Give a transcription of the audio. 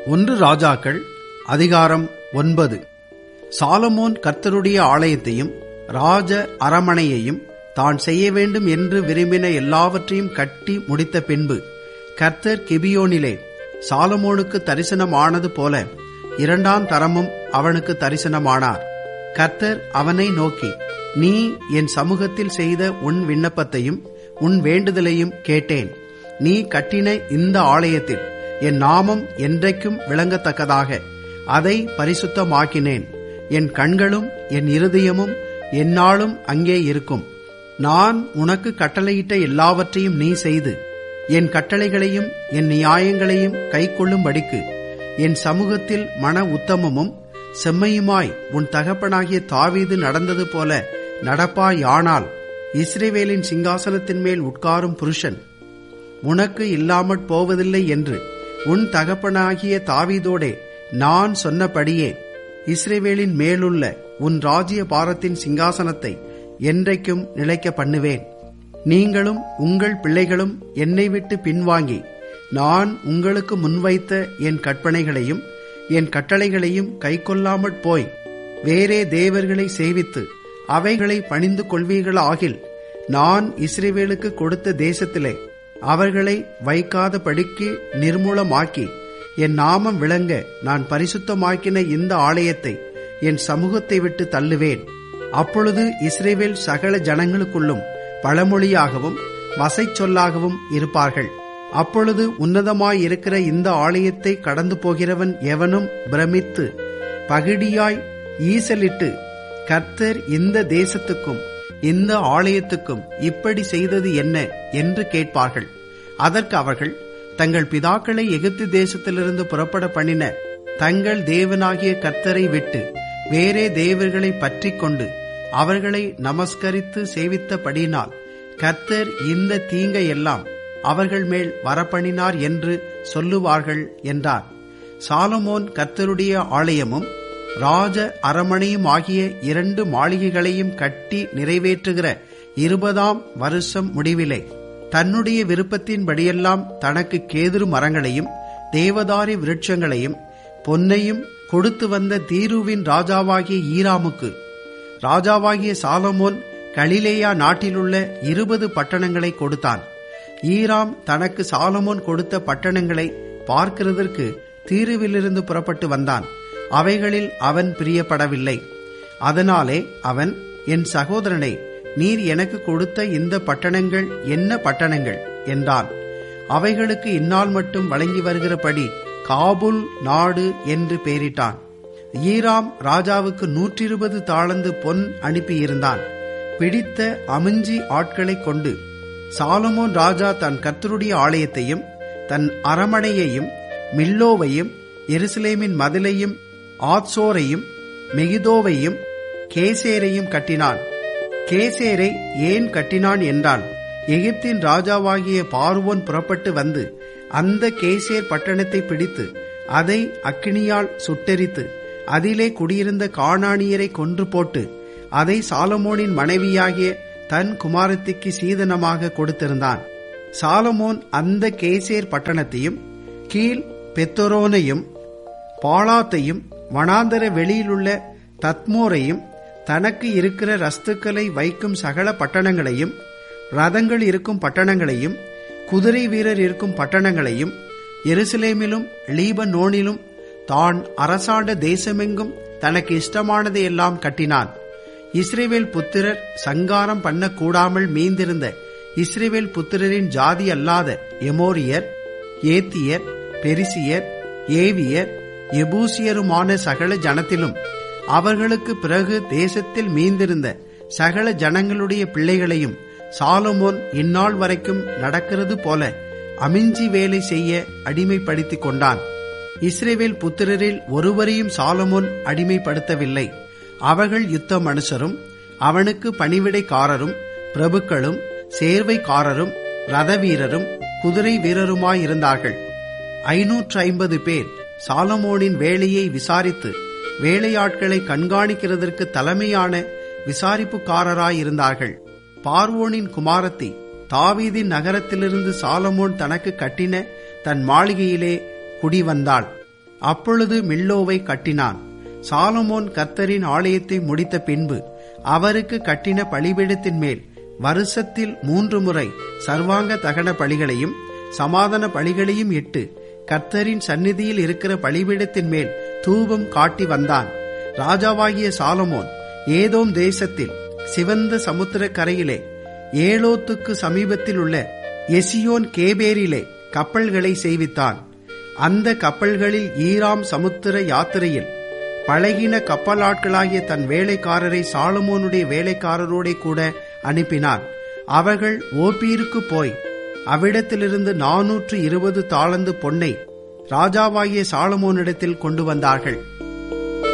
ஒன்று ராஜாக்கள் அதிகாரம் ஒன்பது சாலமோன் கர்த்தருடைய ஆலயத்தையும் ராஜ அரமனையையும் தான் செய்ய வேண்டும் என்று விரும்பின எல்லாவற்றையும் கட்டி முடித்த பின்பு கர்த்தர் கிபியோனிலே சாலமோனுக்கு தரிசனமானது போல இரண்டாம் தரமும் அவனுக்கு தரிசனமானார் கர்த்தர் அவனை நோக்கி நீ என் சமூகத்தில் செய்த உன் விண்ணப்பத்தையும் உன் வேண்டுதலையும் கேட்டேன் நீ கட்டின இந்த ஆலயத்தில் என் நாமம் என்றைக்கும் விளங்கத்தக்கதாக அதை பரிசுத்தமாக்கினேன் என் கண்களும் என் இருதயமும் எந்நாளும் அங்கே இருக்கும் நான் உனக்கு கட்டளையிட்ட எல்லாவற்றையும் நீ செய்து என் கட்டளைகளையும் என் நியாயங்களையும் கைக்கொள்ளும்படிக்கு என் சமூகத்தில் மன உத்தமமும் செம்மையுமாய் உன் தகப்பனாகிய தாவீது நடந்தது போல நடப்பாயானால் இஸ்ரேவேலின் சிங்காசனத்தின் மேல் உட்காரும் புருஷன் உனக்கு இல்லாமற் போவதில்லை என்று உன் தகப்பனாகிய தாவீதோடே நான் சொன்னபடியே இஸ்ரேவேலின் மேலுள்ள உன் ராஜ்ய பாரத்தின் சிங்காசனத்தை என்றைக்கும் நிலைக்க பண்ணுவேன் நீங்களும் உங்கள் பிள்ளைகளும் என்னை விட்டு பின்வாங்கி நான் உங்களுக்கு முன்வைத்த என் கற்பனைகளையும் என் கட்டளைகளையும் கைக்கொள்ளாமற் போய் வேறே தேவர்களை சேவித்து அவைகளை பணிந்து கொள்வீர்களாகில் நான் இஸ்ரேவேலுக்கு கொடுத்த தேசத்திலே அவர்களை வைக்காதபடிக்கு நிர்மூலமாக்கி என் நாமம் விளங்க நான் பரிசுத்தமாக்கின இந்த ஆலயத்தை என் சமூகத்தை விட்டு தள்ளுவேன் அப்பொழுது இஸ்ரேவேல் சகல ஜனங்களுக்குள்ளும் பழமொழியாகவும் வசை சொல்லாகவும் இருப்பார்கள் அப்பொழுது உன்னதமாய் இருக்கிற இந்த ஆலயத்தை கடந்து போகிறவன் எவனும் பிரமித்து பகிடியாய் ஈசலிட்டு கர்த்தர் இந்த தேசத்துக்கும் இந்த ஆலயத்துக்கும் இப்படி செய்தது என்ன என்று கேட்பார்கள் அதற்கு அவர்கள் தங்கள் பிதாக்களை எகிப்து தேசத்திலிருந்து புறப்பட பண்ணின தங்கள் தேவனாகிய கர்த்தரை விட்டு வேறே தேவர்களை பற்றி கொண்டு அவர்களை நமஸ்கரித்து சேவித்தபடினால் கர்த்தர் இந்த தீங்கை எல்லாம் அவர்கள் மேல் வரப்பண்ணினார் என்று சொல்லுவார்கள் என்றார் சாலமோன் கர்த்தருடைய ஆலயமும் ராஜ அரமனையும் ஆகிய இரண்டு மாளிகைகளையும் கட்டி நிறைவேற்றுகிற இருபதாம் வருஷம் முடிவிலே தன்னுடைய விருப்பத்தின்படியெல்லாம் தனக்கு கேதுரு மரங்களையும் தேவதாரி விருட்சங்களையும் பொன்னையும் கொடுத்து வந்த தீருவின் ராஜாவாகிய ஈராமுக்கு ராஜாவாகிய சாலமோன் கலிலேயா நாட்டிலுள்ள இருபது பட்டணங்களை கொடுத்தான் ஈராம் தனக்கு சாலமோன் கொடுத்த பட்டணங்களை பார்க்கிறதற்கு தீருவிலிருந்து புறப்பட்டு வந்தான் அவைகளில் அவன் பிரியப்படவில்லை அதனாலே அவன் என் சகோதரனை நீர் எனக்கு கொடுத்த இந்த பட்டணங்கள் என்ன பட்டணங்கள் என்றான் அவைகளுக்கு இந்நாள் மட்டும் வழங்கி வருகிறபடி காபுல் நாடு என்று பெயரிட்டான் ஈராம் ராஜாவுக்கு நூற்றி இருபது தாளந்து பொன் அனுப்பியிருந்தான் பிடித்த அமிஞ்சி ஆட்களை கொண்டு சாலமோன் ராஜா தன் கர்த்தருடைய ஆலயத்தையும் தன் அரமனையையும் மில்லோவையும் எருசலேமின் மதிலையும் ஆத்சோரையும் மெகிதோவையும் கேசேரையும் கட்டினான் கேசேரை ஏன் கட்டினான் என்றால் எகிப்தின் ராஜாவாகிய பார்வோன் புறப்பட்டு வந்து அந்த கேசேர் பட்டணத்தை பிடித்து அதை அக்கினியால் சுட்டெரித்து அதிலே குடியிருந்த காணானியரை கொன்று போட்டு அதை சாலமோனின் மனைவியாகிய தன் குமாரத்திக்கு சீதனமாக கொடுத்திருந்தான் சாலமோன் அந்த கேசேர் பட்டணத்தையும் கீழ் பெத்தொரோனையும் பாலாத்தையும் வனாந்தர வெளியிலுள்ள தத்மோரையும் தனக்கு இருக்கிற ரஸ்துக்களை வைக்கும் சகல பட்டணங்களையும் ரதங்கள் இருக்கும் பட்டணங்களையும் குதிரை வீரர் இருக்கும் பட்டணங்களையும் எருசலேமிலும் லீபனோனிலும் தான் அரசாண்ட தேசமெங்கும் தனக்கு இஷ்டமானதை எல்லாம் கட்டினான் இஸ்ரேவேல் புத்திரர் சங்காரம் பண்ண கூடாமல் மீந்திருந்த இஸ்ரேவேல் புத்திரரின் ஜாதி அல்லாத எமோரியர் ஏத்தியர் பெரிசியர் ஏவியர் எபூசியருமான சகல ஜனத்திலும் அவர்களுக்கு பிறகு தேசத்தில் மீந்திருந்த சகல ஜனங்களுடைய பிள்ளைகளையும் சாலமோன் இந்நாள் வரைக்கும் நடக்கிறது போல அமிஞ்சி வேலை செய்ய அடிமைப்படுத்திக் கொண்டான் இஸ்ரேவேல் புத்திரரில் ஒருவரையும் சாலமோன் அடிமைப்படுத்தவில்லை அவர்கள் யுத்த மனுஷரும் அவனுக்கு பணிவிடைக்காரரும் பிரபுக்களும் சேர்வைக்காரரும் ரதவீரரும் குதிரை வீரருமாயிருந்தார்கள் ஐநூற்று ஐம்பது பேர் சாலமோனின் வேலையை விசாரித்து வேலையாட்களை கண்காணிக்கிறதற்கு தலைமையான விசாரிப்புக்காரராயிருந்தார்கள் பார்வோனின் குமாரத்தி தாவீதின் நகரத்திலிருந்து சாலமோன் தனக்கு கட்டின தன் மாளிகையிலே குடிவந்தாள் அப்பொழுது மில்லோவை கட்டினான் சாலமோன் கர்த்தரின் ஆலயத்தை முடித்த பின்பு அவருக்கு கட்டின பலிபீடத்தின் மேல் வருஷத்தில் மூன்று முறை சர்வாங்க தகன பலிகளையும் சமாதான பலிகளையும் இட்டு கர்த்தரின் சந்நிதியில் இருக்கிற பலிபீடத்தின் மேல் தூபம் காட்டி வந்தான் ராஜாவாகிய சாலமோன் ஏதோம் தேசத்தில் சிவந்த சமுத்திர கரையிலே ஏலோத்துக்கு சமீபத்தில் உள்ள எசியோன் கேபேரிலே கப்பல்களை செய்வித்தான் அந்த கப்பல்களில் ஈராம் சமுத்திர யாத்திரையில் பழகின கப்பலாட்களாகிய தன் வேலைக்காரரை சாலமோனுடைய வேலைக்காரரோட கூட அனுப்பினான் அவர்கள் ஓப்பீருக்கு போய் அவ்விடத்திலிருந்து நாநூற்று இருபது தாளந்து பொன்னை ராஜாவாகிய சாலமோனிடத்தில் கொண்டு வந்தார்கள்